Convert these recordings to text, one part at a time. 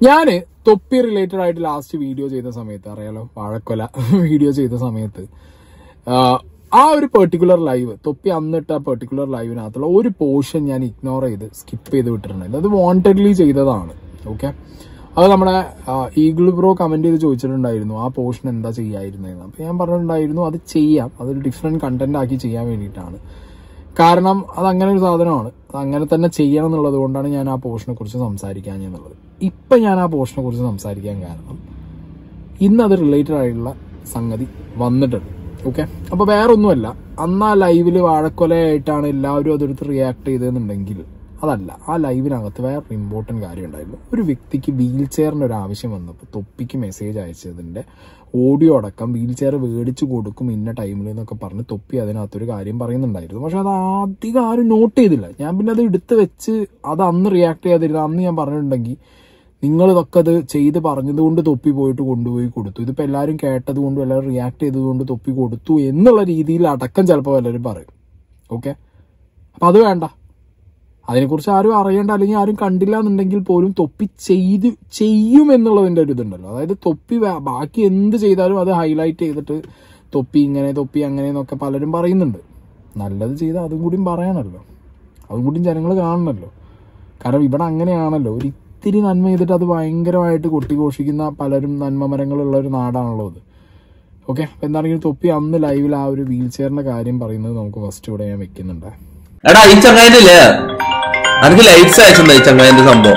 ഞാന് തൊപ്പി റിലേറ്റഡ് ആയിട്ട് ലാസ്റ്റ് വീഡിയോ ചെയ്ത സമയത്ത് അറിയാലോ വാഴക്കൊല വീഡിയോ ചെയ്ത സമയത്ത് ആ, ആ ഒരു പെർട്ടിക്കുലർ ലൈവ് തൊപ്പി അന്നിട്ട് ആ പെർട്ടിക്കുലർ ലൈവിനകത്തുള്ള ഒരു പോർഷൻ ഞാൻ ഇഗ്നോർ ചെയ്ത് സ്കിപ്പ് ചെയ്ത് വിട്ടിട്ടുണ്ടായിരുന്നു അത് വാണ്ടഡ്ലി ചെയ്തതാണ് ഓക്കെ അത് നമ്മുടെ ഈഗിൾ ബ്രോ കമന്റ് ചെയ്ത് ചോദിച്ചിട്ടുണ്ടായിരുന്നു ആ പോർഷൻ എന്താ ചെയ്യായിരുന്നതെന്ന് അപ്പൊ ഞാൻ പറഞ്ഞിട്ടുണ്ടായിരുന്നു അത് ചെയ്യാം അതൊരു ഡിഫറെന്റ് കണ്ടന്റ് ആക്കി ചെയ്യാൻ വേണ്ടിയിട്ടാണ് കാരണം അത് അങ്ങനെ ഒരു സാധനമാണ് അത് അങ്ങനെ തന്നെ ചെയ്യണം എന്നുള്ളത് കൊണ്ടാണ് ഞാൻ ആ പോർഷനെ കുറിച്ച് സംസാരിക്കാൻ എന്നുള്ളത് ഇപ്പൊ ഞാൻ ആ പോർഷനെ കുറിച്ച് സംസാരിക്കാൻ കാരണം ഇന്ന് അത് റിലേറ്റഡ് ആയിട്ടുള്ള സംഗതി വന്നിട്ടുണ്ട് ഓക്കെ അപ്പൊ വേറെ ഒന്നുമല്ല അന്ന് ആ ലൈവില് വാഴക്കൊലയായിട്ടാണ് എല്ലാവരും അതെടുത്ത് റിയാക്ട് ചെയ്തതെന്നുണ്ടെങ്കിൽ അതല്ല ആ ലൈവിനകത്ത് വേറെ ഇമ്പോർട്ടന്റ് കാര്യം ഉണ്ടായിരുന്നു ഒരു വ്യക്തിക്ക് വീൽ ചെയറിന്റെ ഒരു ആവശ്യം വന്നപ്പോൾ തൊപ്പിക്ക് മെസ്സേജ് അയച്ചതിന്റെ ഓഡിയോ അടക്കം വീൽ ചെയർ മേടിച്ചു കൊടുക്കും ഇന്ന ടൈമിൽ എന്നൊക്കെ പറഞ്ഞ് തൊപ്പി അതിനകത്തൊരു കാര്യം പറയുന്നുണ്ടായിരുന്നു പക്ഷെ അത് അധികം ആരും നോട്ട് ചെയ്തില്ല ഞാൻ പിന്നെ അത് എടുത്ത് വെച്ച് അത് അന്ന് റിയാക്ട് ചെയ്യാതിരുന്ന അന്ന് ഞാൻ പറഞ്ഞിട്ടുണ്ടെങ്കിൽ നിങ്ങൾ ഇതൊക്കെ അത് ചെയ്ത് പറഞ്ഞതുകൊണ്ട് തൊപ്പി പോയിട്ട് കൊണ്ടുപോയി കൊടുത്തു ഇതിപ്പോ എല്ലാവരും കേട്ടത് കൊണ്ടും എല്ലാവരും റിയാക്ട് ചെയ്തതുകൊണ്ട് തൊപ്പി കൊടുത്തു എന്നുള്ള രീതിയിൽ അടക്കം ചിലപ്പോൾ എല്ലാവരും പറയും ഓക്കെ അപ്പൊ അത് വേണ്ട അതിനെക്കുറിച്ച് ആരും അറിയണ്ട അല്ലെങ്കിൽ ആരും കണ്ടില്ല എന്നുണ്ടെങ്കിൽ പോലും തൊപ്പി ചെയ്ത് ചെയ്യും എന്നുള്ളതിന്റെ ഒരു ഇതുണ്ടല്ലോ അതായത് തൊപ്പി വേ- ബാക്കി എന്ത് ചെയ്താലും അത് ഹൈലൈറ്റ് ചെയ്തിട്ട് തൊപ്പി ഇങ്ങനെ തൊപ്പി അങ്ങനെ എന്നൊക്കെ പലരും പറയുന്നുണ്ട് നല്ലത് ചെയ്താൽ അതും കൂടിയും പറയണല്ലോ അതും കൂടിയും ജനങ്ങൾ കാണണമല്ലോ കാരണം ഇവിടെ അങ്ങനെയാണല്ലോ ഒരു ഇത്തിരി നന്മ ചെയ്തിട്ട് അത് ഭയങ്കരമായിട്ട് കൊട്ടിഘോഷിക്കുന്ന പലരും നന്മ മരങ്ങളുള്ള ഒരു നാടാണല്ലോ അത് ഓക്കെ അപ്പൊ എന്താണെങ്കിലും തൊപ്പി അന്ന് ലൈവിൽ ആ ഒരു വീൽ ചെയറിന്റെ കാര്യം പറയുന്നത് നമുക്ക് ഫസ്റ്റ് ഇവിടെ ഞാൻ വെക്കുന്നുണ്ട് എടാ ഈ ചങ്ങായിന്റെ ഇല്ലേ എനിക്ക് ലൈറ്റ്സ് അയച്ചിട്ടുണ്ടോ ഈ ചങ്ങായിന്റെ സംഭവം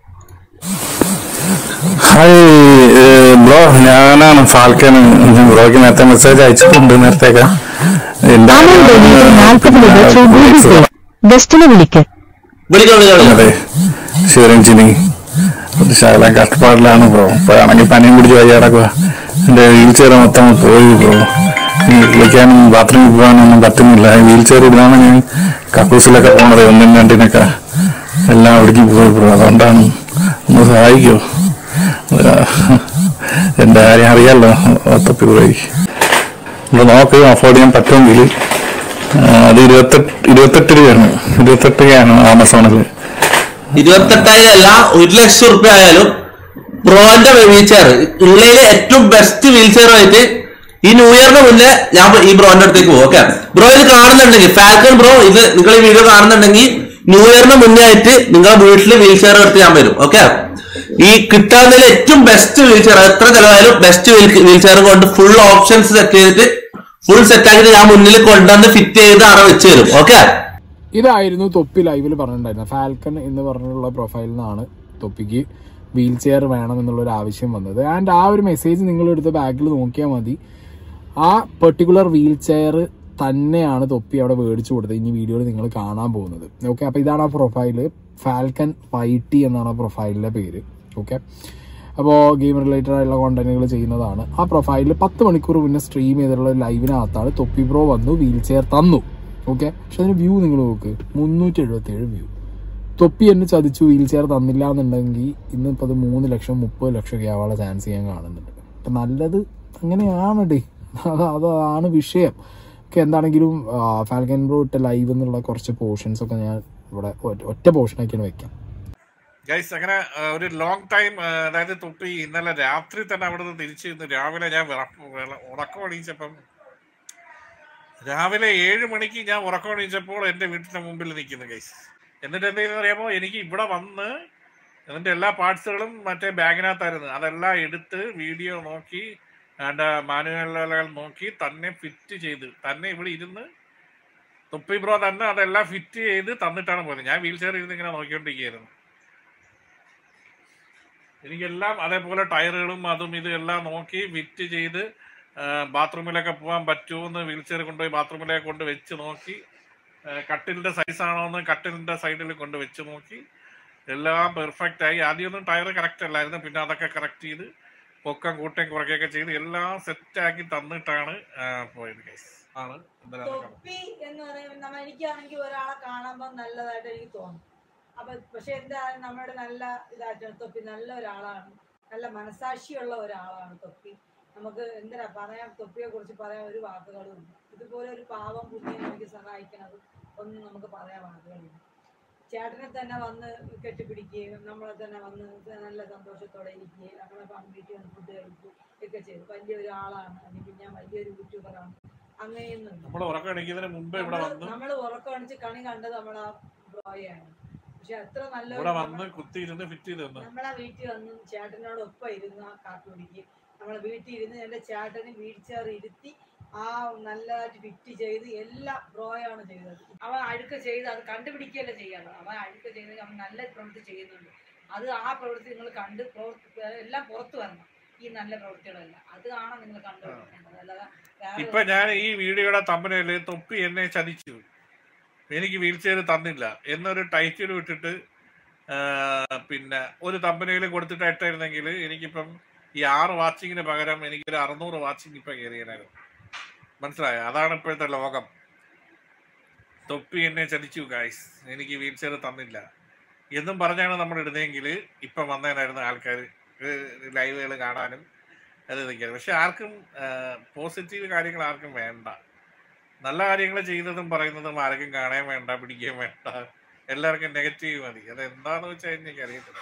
ഹായ് ബ്രോ ഞാനാണ് ഫാൽക്കൻ ബ്രോയ്ക്ക് നേരത്തെ മെസ്സേജ് അയച്ചിട്ടുണ്ട് നേരത്തേക്ക് എന്റെ അമൽ ഡൊനേറ്റ് നാൽപ്പത് രൂപ ത്രൂ ഗൂഗിൾ പേ ബെസ്റ്റിനെ വിളിക്ക് വിളിക്കാം വിളിക്കാം അതെ ശിവരഞ്ജിനി ഒരു ശകലം കഷ്ടപ്പാടിലാണ് ബ്രോ ഇപ്പോഴാണെങ്കിൽ പനിയും പിടിച്ച് വയ്യാടക്കുക എന്റെ വീൽ ചെയർ മൊത്തം പോയി ബ്രോ ഈ വിളിക്കാനും ബാത്റൂമിൽ പോകാനൊന്നും പറ്റുന്നില്ല വീൽ ചെയർ ഇടാണ് ഞാൻ കക്കൂസിലൊക്കെ പോണത് ഒന്നും രണ്ടിനൊക്കെ എല്ലാം അവിടേക്ക് പോയി ബ്രോ അതുകൊണ്ടാണ് ഒന്ന് സഹായിക്കോ എന്റെ കാര്യം അറിയാലോ തപ്പി പോയി നമ്മൾ നോക്ക് അഫോർഡ് ചെയ്യാൻ പറ്റുമെങ്കിൽ ആ, അത് ഇരുപത്തെട്ട് ഇരുപത്തെട്ട് രൂപയാണ് ഇരുപത്തെട്ട് രൂപയാണ് ആമസോണിൽ ഇരുപത്തെട്ടായിരം അല്ല ഒരു ലക്ഷം റുപ്യ ആയാലും പ്രോന്റെ വീൽ ചെയർ ഉള്ളതിലെ ഏറ്റവും ബെസ്റ്റ് വീൽ ചെയറുമായിട്ട് ഈ ന്യൂ ഇയറിന് മുന്നേ ഞാൻ ഈ ബ്രോന്റെ അടുത്തേക്ക് പോകും ഓക്കെ ബ്രോ ഇത് കാണുന്നുണ്ടെങ്കിൽ ഫാൽക്കൺ ബ്രോ ഇത് നിങ്ങൾ ഈ വീഡിയോ കാണുന്നുണ്ടെങ്കിൽ ന്യൂ ഇയറിന് മുന്നേ ആയിട്ട് നിങ്ങളുടെ വീട്ടിൽ വീൽ ചെയർ എടുത്ത് ഞാൻ വരും ഓക്കെ ഈ കിട്ടാവുന്നതിൽ ഏറ്റവും ബെസ്റ്റ് വീൽ ചെയർ എത്ര ചെലവായാലും ബെസ്റ്റ് വീൽ ചെയർ കൊണ്ട് ഫുൾ ഓപ്ഷൻസ് സെറ്റ് ചെയ്തിട്ട് ഫുൾ സെറ്റ് ആക്കിയിട്ട് ഞാൻ മുന്നിൽ കൊണ്ടുവന്ന് ഫിറ്റ് ചെയ്ത് അവിടെ വെച്ച് തരും ഓക്കെ ഇതായിരുന്നു തൊപ്പി ലൈവിൽ പറഞ്ഞിട്ടുണ്ടായിരുന്നത് ഫാൽക്കൺ എന്ന് പറഞ്ഞിട്ടുള്ള പ്രൊഫൈലിൽ നിന്നാണ് തൊപ്പിക്ക് വീൽ ചെയർ വേണം എന്നുള്ള ഒരു ആവശ്യം വന്നത് ആൻഡ് ആ ഒരു മെസ്സേജ് നിങ്ങൾ എടുത്ത് ബാഗിൽ നോക്കിയാൽ മതി ആ പെർട്ടിക്കുലർ വീൽ ചെയർ തന്നെയാണ് തൊപ്പി അവിടെ മേടിച്ചു കൊടുത്തത് ഇനി വീഡിയോയിൽ നിങ്ങൾ കാണാൻ പോകുന്നത് ഓക്കെ അപ്പൊ ഇതാണ് ആ പ്രൊഫൈല് ഫാൽക്കൺ വൈറ്റി എന്നാണ് ആ പ്രൊഫൈലിന്റെ പേര് ഓക്കെ അപ്പോൾ ഗെയിം റിലേറ്റഡ് ആയിട്ടുള്ള കോണ്ടന്റുകൾ ചെയ്യുന്നതാണ് ആ പ്രൊഫൈലിൽ പത്ത് മണിക്കൂർ മുന്നേ സ്ട്രീം ചെയ്തിട്ടുള്ള ലൈവിനകത്താണ് തൊപ്പി ബ്രോ വന്നു വീൽ ചെയർ തന്നു ഓക്കെ പക്ഷെ അതിന് വ്യൂ നിങ്ങൾ നോക്ക് മുന്നൂറ്റി എഴുപത്തി ഏഴ് വ്യൂ തൊപ്പി എന്നെ ചതിച്ചു വീൽ ചെയർ തന്നില്ല എന്നുണ്ടെങ്കിൽ ഇന്നിപ്പോൾ അത് മൂന്ന് ലക്ഷം മുപ്പത് ലക്ഷം ഒക്കെ ആവാനുള്ള ചാൻസ് ഞാൻ കാണുന്നുണ്ട് അപ്പം നല്ലത് അങ്ങനെയാണ് ഡേ അത് അതാണ് വിഷയം ഒക്കെ എന്താണെങ്കിലും ഫാൽക്കൻ ബ്രോ ഇട്ട ലൈവ് എന്നുള്ള കുറച്ച് പോർഷൻസ് ഒക്കെ ഞാൻ ഇവിടെ ഒറ്റ- ഒറ്റ പോർഷനാക്കിയാണ് വെക്കാം ഗൈസ് അങ്ങനെ ആ, ഒരു ലോങ് ടൈം അതായത് തൊപ്പി ഇന്നലെ രാത്രി തന്നെ അവിടെ നിന്ന് തിരിച്ചു ഇന്ന് രാവിലെ ഞാൻ വിറ- വിള- ഉറക്കം എണീച്ചപ്പം രാവിലെ ഏഴ് മണിക്ക് ഞാൻ ഉറക്കം എണീച്ചപ്പോൾ എൻ്റെ വീട്ടിന്റെ മുമ്പിൽ നിൽക്കുന്നു ഗൈസ് എന്നിട്ട് എന്തെങ്കിലും അറിയാമോ എനിക്ക് ഇവിടെ വന്ന് എന്നിട്ട് എല്ലാ പാർട്സുകളും മറ്റേ ബാഗിനകത്തായിരുന്നു അതെല്ലാം എടുത്ത് വീഡിയോ നോക്കി ആൻഡ് മാനുവലുകൾ നോക്കി തന്നെ ഫിറ്റ് ചെയ്ത് തന്നെ ഇവിടെ ഇരുന്ന് തൊപ്പി ബ്രോ തന്നെ അതെല്ലാം ഫിറ്റ് ചെയ്ത് തന്നിട്ടാണ് പോയത് ഞാൻ വീൽ ചെയർ ഇരുന്ന് ഇങ്ങനെ നോക്കിക്കൊണ്ടിരിക്കുകയായിരുന്നു എനിക്കെല്ലാം അതേപോലെ ടയറുകളും അതും ഇതും എല്ലാം നോക്കി ഫിറ്റ് ചെയ്ത് ആ, ബാത്റൂമിലൊക്കെ പോകാൻ പറ്റുമോ എന്ന് വീൽ ചെയർ കൊണ്ടുപോയി ബാത്റൂമിലേക്ക് കൊണ്ട് വെച്ച് നോക്കി ആ, കട്ടിലിന്റെ സൈസ് ആണോ എന്ന് കട്ടിലിന്റെ സൈഡിൽ കൊണ്ട് വെച്ച് നോക്കി എല്ലാം പെർഫെക്റ്റ് ആയി ആദ്യമൊന്നും ടയർ കറക്റ്റ് അല്ലായിരുന്നു പിന്നെ അതൊക്കെ കറക്റ്റ് ചെയ്ത് പൊക്കം കൂട്ടം കുറയ്ക്കുകയൊക്കെ ചെയ്ത് എല്ലാം സെറ്റ് ആക്കി തന്നിട്ടാണ് ആ, പോയത് ഗൈസ് ആണ് എന്തായാലും അതൊക്കെ തൊപ്പി എന്ന് പറയുമ്പോൾ നമ്മ എനിക്കാണെങ്കിൽ ഒരാളെ കാണുമ്പോൾ നല്ലതായിട്ട് എനിക്ക് തോന്നും അപ്പൊ പക്ഷെ എന്താ നമ്മുടെ നല്ല ഇതായിട്ടാണ് തൊപ്പി നല്ല ഒരാളാണ് നല്ല മനസാക്ഷിയുള്ള ഒരാളാണ് തൊപ്പി നമുക്ക് എന്തിനാ പറയാൻ തൊപ്പിയെ കുറിച്ച് പറയാൻ ഒരു വാക്കുകളും ഇല്ല ഇതുപോലെ ഒരു പാവം കുഞ്ഞിനെ എനിക്ക് സഹായിക്കണത് ഒന്നും നമുക്ക് പറയാൻ വാക്കുകളില്ല ചേട്ടനെ തന്നെ വന്ന് കെട്ടിപ്പിടിക്കുകയും നമ്മളെ തന്നെ വന്ന് നല്ല സന്തോഷത്തോടെ ഇരിക്കുകയും നമ്മളെ വീട്ടിൽ വന്ന് ഫുഡ് കഴിക്കുകയും ഒക്കെ ചെയ്തു വലിയൊരു ആളാണ് അല്ലെങ്കിൽ ഞാൻ വലിയൊരു യൂട്യൂബറാണ് അങ്ങനെയൊന്നും നമ്മൾ ഉറക്കം എണീക്കുന്നതിന് മുമ്പ് ഇവിടെ വന്ന് നമ്മൾ ഉറക്കമണിച്ച് കണി കണ്ടത് നമ്മളെ ബ്രോയാണ് പക്ഷെ അത്ര നല്ല ഇവിടെ വന്ന് കുത്തിയിരുന്ന് ഫിറ്റ് ചെയ്ത് തന്നു നമ്മളെ വീട്ടിൽ വന്ന് ചേട്ടനോടൊപ്പം ഇരുന്ന് ആ കാപ്പി കുടിക്കും നമ്മളെ വീട്ടിൽ ഇരുന്ന് എൻ്റെ ചേട്ടന് വീൽ ചെയർ ഇരുത്തി ആ നല്ലതായിട്ട് ഫിറ്റ് ചെയ്ത് എല്ലാം ബ്രോയാണ് ചെയ്തത് അവൻ അഴുക്ക് ചെയ്ത് അത് കണ്ടുപിടിക്കുകയല്ല ചെയ്യാറ് അവൻ അഴുക്ക് ചെയ്ത് അവൻ നല്ല പ്രവൃത്തി ചെയ്യുന്നുണ്ട് അത് ആ പ്രവൃത്തി നിങ്ങൾ കണ്ട് പ്രവൃത്തി എല്ലാം പുറത്തു വരണം ഈ നല്ല പ്രവൃത്തികളെല്ലാം അത് ആണ് നിങ്ങൾ കണ്ടുപിടിക്കേണ്ടത് അല്ലാതെ ഇപ്പൊ വേറെ ഞാൻ ഈ വീഡിയോയുടെ തമ്പനയില് തൊപ്പി എന്നെ ചതിച്ചു എനിക്ക് വീൽ ചെയർ തന്നില്ല എന്നൊരു ടൈറ്റിൽ വിട്ടിട്ട് ആ, പിന്നെ ഒരു തമ്പനയിൽ കൊടുത്തിട്ട് ഇട്ടായിരുന്നെങ്കിൽ എനിക്കിപ്പം ഈ ആറ് വാച്ചിങ്ങിന് പകരം എനിക്കൊരു അറുന്നൂറ് വാച്ചിങ് ഇപ്പൊ കയറിയായിരുന്നു മനസ്സിലായോ അതാണ് ഇപ്പോഴത്തെ ലോകം തൊപ്പി എന്നെ ചതിച്ചു ഗായ്സ് എനിക്ക് വീൽ ചെയർ തന്നില്ല എന്നും പറഞ്ഞാണ് നമ്മൾ ഇടുന്നതെങ്കിൽ ഇപ്പം വന്നതിനായിരുന്നു ആൾക്കാർ ലൈവുകൾ കാണാനും അത് നിൽക്കുന്നത് പക്ഷെ ആർക്കും പോസിറ്റീവ് കാര്യങ്ങൾ ആർക്കും വേണ്ട നല്ല കാര്യങ്ങൾ ചെയ്യുന്നതും പറയുന്നതും ആർക്കും കാണാൻ വേണ്ട പിടിക്കുകയും വേണ്ട എല്ലാവർക്കും നെഗറ്റീവ് മതി അത് എന്താന്ന് വെച്ചാൽ എനിക്ക് അറിയത്തില്ല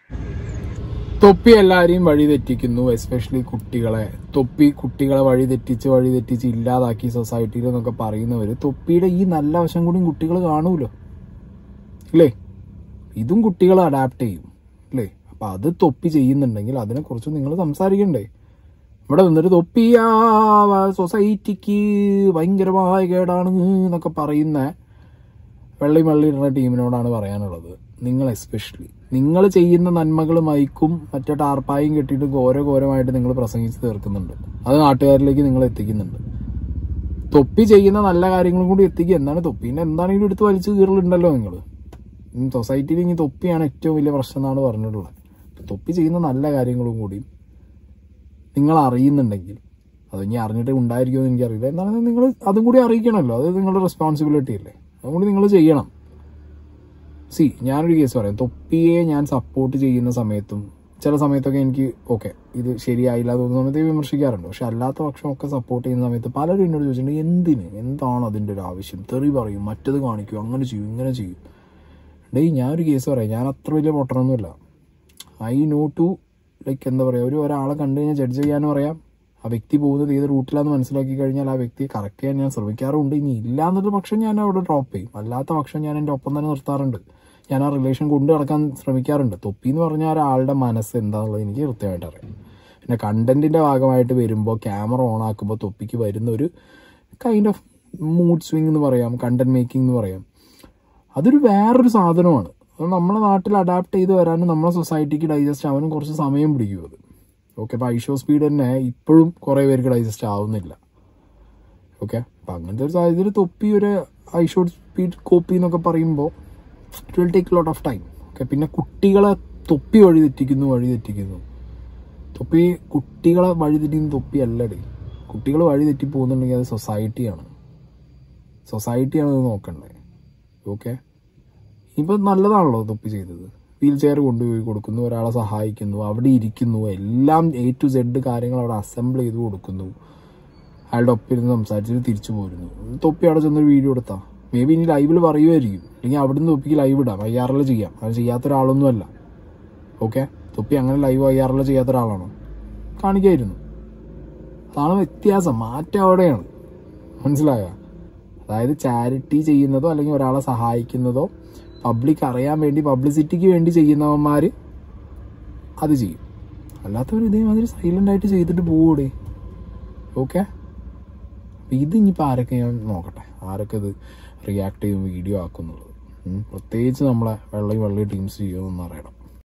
തൊപ്പി എല്ലാരെയും വഴി തെറ്റിക്കുന്നു എസ്പെഷ്യലി കുട്ടികളെ തൊപ്പി കുട്ടികളെ വഴി തെറ്റിച്ച് വഴി തെറ്റിച്ച് ഇല്ലാതാക്കി സൊസൈറ്റിയിൽ എന്നൊക്കെ പറയുന്നവര് തൊപ്പിയുടെ ഈ നല്ല വശം കൂടി കുട്ടികൾ കാണൂലോ ഇല്ലേ ഇതും കുട്ടികൾ അഡാപ്റ്റ് ചെയ്യും അല്ലേ അപ്പൊ അത് തൊപ്പി ചെയ്യുന്നുണ്ടെങ്കിൽ അതിനെ കുറിച്ച് നിങ്ങൾ സംസാരിക്കണ്ടേ ഇവിടെ നിന്നിട്ട് തൊപ്പി ആ സൊസൈറ്റിക്ക് ഭയങ്കരമായ കേടാണ് എന്നൊക്കെ പറയുന്ന വെള്ളി വെള്ളി ഇടുന്ന ടീമിനോടാണ് പറയാനുള്ളത് നിങ്ങൾ എസ്പെഷ്യലി നിങ്ങൾ ചെയ്യുന്ന നന്മകൾ മയക്കും മറ്റേ ടാർപ്പായും കെട്ടിയിട്ട് ഘോര ഘോരമായിട്ട് നിങ്ങൾ പ്രസംഗിച്ച് തീർക്കുന്നുണ്ട് അത് നാട്ടുകാരിലേക്ക് നിങ്ങൾ എത്തിക്കുന്നുണ്ട് തൊപ്പി ചെയ്യുന്ന നല്ല കാര്യങ്ങളും കൂടി എത്തിക്കുക എന്താണ് തൊപ്പീന്റെ എന്താണെങ്കിലും എടുത്ത് വലിച്ചു കീറലുണ്ടല്ലോ നിങ്ങൾ സൊസൈറ്റിയിൽ ഇനി തൊപ്പിയാണ് ഏറ്റവും വലിയ പ്രശ്നം എന്നാണ് പറഞ്ഞിട്ടുള്ളത് അപ്പൊ തൊപ്പി ചെയ്യുന്ന നല്ല കാര്യങ്ങളും കൂടി നിങ്ങൾ അറിയുന്നുണ്ടെങ്കിൽ അത് ഇനി അറിഞ്ഞിട്ട് ഉണ്ടായിരിക്കുമെന്ന് എനിക്കറിയില്ല എന്താണ് നിങ്ങൾ അതും കൂടി അറിയിക്കണമല്ലോ അത് നിങ്ങളുടെ റെസ്പോൺസിബിലിറ്റി അല്ലേ അതും കൂടി നിങ്ങൾ ചെയ്യണം സി ഞാനൊരു കേസ് പറയാം തൊപ്പിയെ ഞാൻ സപ്പോർട്ട് ചെയ്യുന്ന സമയത്തും ചില സമയത്തൊക്കെ എനിക്ക് ഓക്കെ ഇത് ശരിയായില്ല തോന്നുന്ന സമയത്ത് വിമർശിക്കാറുണ്ട് പക്ഷെ അല്ലാത്ത പക്ഷം ഒക്കെ സപ്പോർട്ട് ചെയ്യുന്ന സമയത്ത് പലരും എന്നോട് ചോദിച്ചിട്ടുണ്ട് എന്തിന് എന്താണ് അതിൻ്റെ ഒരു ആവശ്യം തെറി പറയും മറ്റത് കാണിക്കും അങ്ങനെ ചെയ്യും ഇങ്ങനെ ചെയ്യും ഡേയ് ഞാനൊരു കേസ് പറയാം ഞാൻ അത്ര വലിയ പൊട്ടണമൊന്നുമില്ല ഐ നോ ടു ലൈക്ക് എന്താ പറയുക ഒരു ഒരാളെ കണ്ടു കഴിഞ്ഞാൽ ജഡ്ജ് ചെയ്യാനും അറിയാം ആ വ്യക്തി പോകുന്നത് ഏത് റൂട്ടിലാന്ന് മനസ്സിലാക്കി കഴിഞ്ഞാൽ ആ വ്യക്തിയെ കറക്റ്റ് ചെയ്യാൻ ഞാൻ ശ്രമിക്കാറുണ്ട് ഇനി ഇല്ല എന്നൊരു പക്ഷം ഞാൻ അവിടെ ഡ്രോപ്പ് ചെയ്യും അല്ലാത്ത പക്ഷം ഞാൻ എൻ്റെ ഒപ്പം തന്നെ നിർത്താറുണ്ട് ഞാൻ ആ റിലേഷൻ കൊണ്ടു നടക്കാൻ ശ്രമിക്കാറുണ്ട് തൊപ്പി എന്ന് പറഞ്ഞാൽ ഒരാളുടെ മനസ്സ് എന്താണെന്നുള്ളത് എനിക്ക് കൃത്യമായിട്ട് അറിയാം പിന്നെ കണ്ടന്റിന്റെ ഭാഗമായിട്ട് വരുമ്പോൾ ക്യാമറ ഓൺ ആക്കുമ്പോൾ തൊപ്പിക്ക് വരുന്ന ഒരു കൈൻഡ് ഓഫ് മൂഡ് സ്വിങ് എന്ന് പറയാം കണ്ടന്റ് മേക്കിംഗ് എന്ന് പറയാം അതൊരു വേറൊരു സാധനമാണ് അത് നമ്മളെ നാട്ടിൽ അഡാപ്റ്റ് ചെയ്ത് വരാനും നമ്മളെ സൊസൈറ്റിക്ക് ഡൈജസ്റ്റ് ആവാനും കുറച്ച് സമയം പിടിക്കും അത് ഓക്കെ അപ്പോൾ ഐഷോ സ്പീഡ് തന്നെ ഇപ്പോഴും കുറേ പേർക്ക് ഡൈജസ്റ്റ് ആവുന്നില്ല ഓക്കെ അപ്പം അങ്ങനത്തെ ഒരു സാഹചര്യത്തിൽ തൊപ്പി ഒരു ഐഷോ സ്പീഡ് കോപ്പി എന്നൊക്കെ പറയുമ്പോൾ it will take lot of time okay പിന്നെ കുട്ടികളെ തൊപ്പി വഴി തെറ്റിക്കുന്നു വഴി തെറ്റിക്കുന്നു തൊപ്പി കുട്ടികളെ വഴി തെറ്റിക്കുന്ന തൊപ്പി അല്ലടേ കുട്ടികൾ വഴി തെറ്റി പോകുന്നുണ്ടെങ്കിൽ അത് സൊസൈറ്റിയാണ് സൊസൈറ്റിയാണ് അത് നോക്കണ്ടേ ഓക്കെ ഇനിയിപ്പോൾ നല്ലതാണല്ലോ തൊപ്പി ചെയ്തത് വീൽ ചെയർ കൊണ്ടുപോയി കൊടുക്കുന്നു ഒരാളെ സഹായിക്കുന്നു അവിടെ ഇരിക്കുന്നു എല്ലാം എ ടു സെഡ് കാര്യങ്ങൾ അവിടെ അസംബിൾ ചെയ്ത് കൊടുക്കുന്നു അയാളുടെ ഒപ്പം ഇരുന്ന് സംസാരിച്ചിട്ട് തിരിച്ചു പോരുന്നു തൊപ്പി അവിടെ ചെന്നൊരു വീഡിയോ എടുത്താൽ മേ ബി ഇനി ലൈവിൽ പറയുമായിരിക്കും അല്ലെങ്കിൽ അവിടുന്ന് തൊപ്പിക്ക് ലൈവ് ഇടാം ഐ ആർ എൽ ചെയ്യാം അത് ചെയ്യാത്ത ഒരാളൊന്നുമല്ല ഓക്കെ തൊപ്പി അങ്ങനെ ലൈവ് ഐ ആർ എൽ ചെയ്യാത്ത ഒരാളാണോ കാണിക്കായിരുന്നു അതാണ് വ്യത്യാസം മാറ്റം അവിടെയാണ് മനസ്സിലായോ അതായത് ചാരിറ്റി ചെയ്യുന്നതോ അല്ലെങ്കിൽ ഒരാളെ സഹായിക്കുന്നതോ പബ്ലിക് അറിയാൻ വേണ്ടി പബ്ലിസിറ്റിക്ക് വേണ്ടി ചെയ്യുന്നവന്മാർ അത് ചെയ്യും അല്ലാത്തവർ ഇതേമാതിരി സൈലന്റ് ആയിട്ട് ചെയ്തിട്ട് പോകൂടെ ഓക്കെ അപ്പം ഇത് ഇനിയിപ്പോൾ ആരൊക്കെ ഞാൻ നോക്കട്ടെ ആരൊക്കെ ഇത് റിയാക്ട് ചെയ്യും വീഡിയോ ആക്കുന്നുള്ളത് ഉം. പ്രത്യേകിച്ച് നമ്മളെ വെള്ളി വെള്ളി ടീംസ് ചെയ്യുമെന്ന് അറിയണം